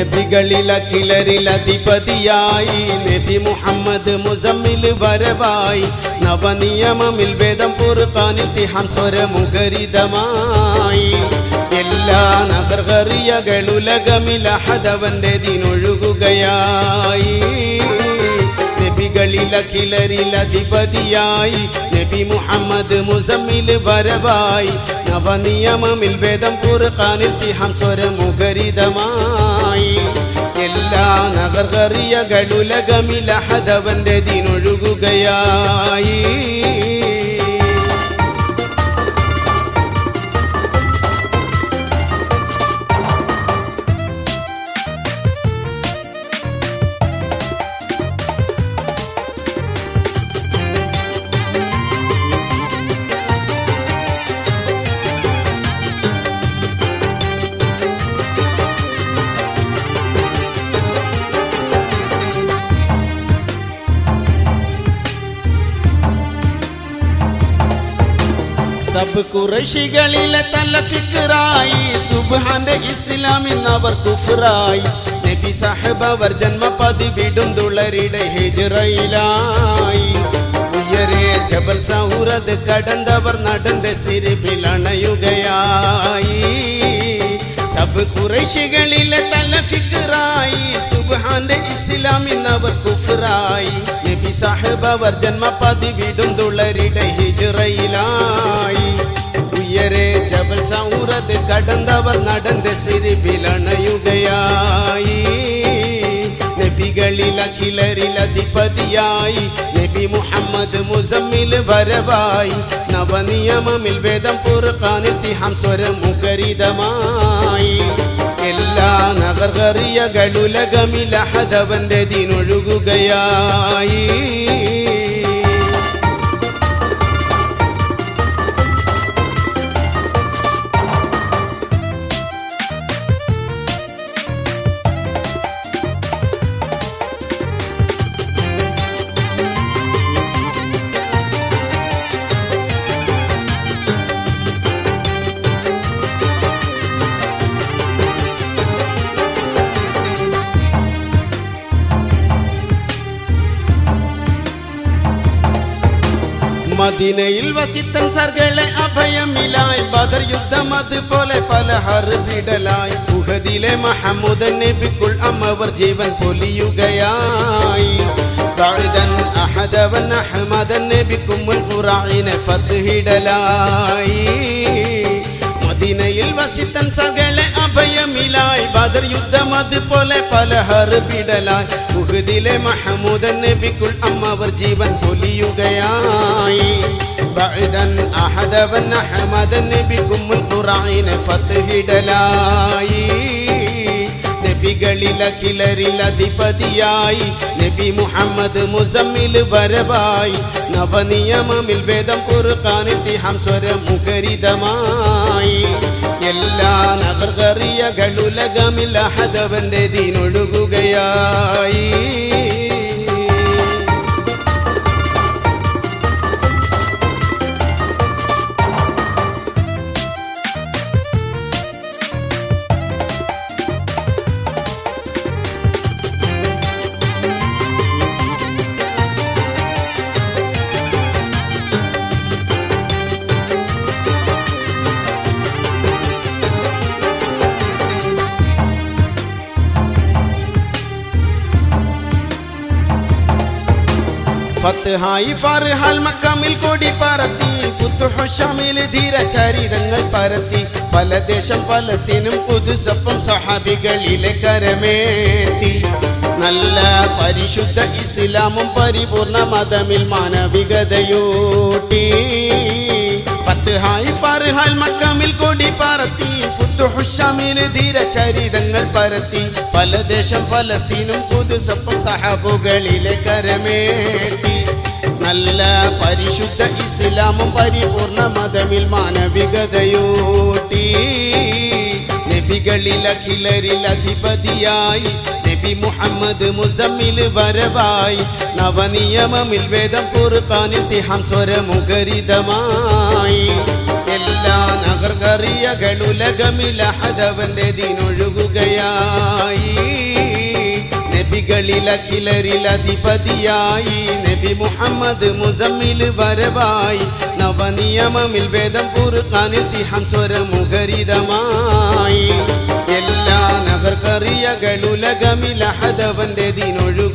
നബികളിൽ അഖിലരിൽ അധിപതിയായി നബി മുഹമ്മദ് മുസമ്മിൽ വരവായി നവനിയമമിൽ വേദം പൊറുക്കാനിൽ തിഹാം സ്വരമുഖരിതമായി എല്ലാ നഗർഹറിയകളുലകമിൽ അഹദവന്റെ ദിനൊഴുകുകയായി നബികളിൽ അഖിലരിൽ അധിപതിയായി നബി മുഹമ്മദ് മുസമ്മിൽ വരവായി നവനിയമമിൽ വേദം ഖുർആനിൽ തിഹാം സ്വരമുഖരിതമായി എല്ലാ നഗർഹറിയകളുലകമിൽ അഹദവന്റെ ദിനൊഴുകുകയായി സബ് കുറശികളിലെ തല ഫിക്റായി സുബ്ഹാന്റെ ഇസ്ലാമിൽ അവർ കുഫറായി നബി സാഹിബ് അവർ ജന്മ പതിവിടും തുളരിടെ ഹിജ്റയിലായി ഉയരെ ജബൽ സൗറത് കടന്നവർ നടந்த സിരിഫിൽ അണയുകയായി സബ് കുറശികളിലെ തല ഫിക്റായി സുബ്ഹാന്റെ ഇസ്ലാമിൽ അവർ കുഫറായി നബി സാഹിബ് അവർ ജന്മ പതിവിടും തുളരിടെ ഹിജ്റയിലായി ഉയരെ ജബൽ സൗറത് കടന്നവർ നടந்த സിരിഫിൽ അണയുകയായി നബികളിൽ അഖിലരിൽ അധിപതിയായി നബി മുഹമ്മദ് മുസമ്മിൽ വരവായി നവനിയമമിൽ വേദം ഫുർഖാനിൽ തിഹാം സ്വരമുഖരിതമായി എല്ലാ നഗർഹറിയകളുലകമിൽ അഹദവന്റെ ദിനൊഴുകുകയായി മദീനയിൽ വസിത്തൻ സർകളെ അഭയമിലായി ബദർ യുദ്ധം അതുപോലെ പല ഹർബിടലായി ഉഹദിലെ മഹമുദൻ നബിക്കുൾ അമ്മവർ ജീവൻ പൊലിയുകയായി ദാഇദൻ അഹദവൻ അഹ്മദൻ നബിക്കും ഖുറായിനെ ഫത്ഹിടലായി മദീനയിൽ വസിത്തൻ സകലെ അഭയമിലായി ബദർ യുദ്ധം അതുപോലെ പല ഹർബിടലായി ഉഹദിലെ മഹമൂദൻ നബിക്കുൾ അമ്മവർ ജീവൻ പൊലിയുകയായി ബഅദൻ അഹദവൻ അഹ്മദൻ നബിക്കും ഖുറായിനെ ഫത്ഹിടലായി നബികളിൽ അഖിലരിൽ അധിപതിയായി നബി മുഹമ്മദ് മുസമ്മിൽ വരവായി നവനിയമമിൽ വേദം ഖുർആനിൽ തിഹാം സ്വരമുഖരിതമായി എല്ലാ നഗർകറിയകളുലകമിൽ അഹദവന്റെ ദീനൊഴുകുകയായി ഫത്ഹായി ഫർഹാൽ മക്കമിൽ കൊടി പറത്തി ഫുത്തുഹു ഷാമിൽ ധീര ചരിതങ്ങൾ പരത്തി പല ദേശം പലസ്തീനും പുതുസപ്പം സഹാബികളിലെ കരമേത്തി നല്ല പരിശുദ്ധ ഇസ്ലാമും പരിപൂർണ മതമിൽ മാനവികതയൂട്ടി ഫത്ഹായി ഫർഹാൽ മക്കമിൽ കൊടി പറത്തി ഫുത്തുഹു ഷാമിൽ ധീര ചരിതങ്ങൾ പരത്തി പല ദേശം ഫലസ്തീനും പുതുസപ്പം സഹാബുകളിലെ കരമേറ്റി നല്ല പരിശുദ്ധ ഇസ്ലാമും പരിപൂർണ മതമിൽ മാനവികതയൂട്ടി നബികളിൽ അഖിലരിൽ അധിപതിയായി നബി മുഹമ്മദ് മുസമ്മിൽ വരവായി നവനിയമമിൽ വേദം ഖുർആനിൽ തിഹാം സ്വരമുഖരിതമായി എല്ലാ നഗർക നഗർക്കറിയകളുലകമിലഹദവന്റെ ദിനൊഴുകുകയായി നബികളിലഖിലരിൽ അധിപതിയായി നബി മുഹമ്മദ് മുസമ്മിൽ വരവായി നവനിയമമിൽ വേദം ഫുർഖാനിൽ തിഹം സ്വരമുഖരിതമായി എല്ലാ നഗർക്കറിയകളുലകമിലഹദവന്റെ ദിനൊഴുകുകയായി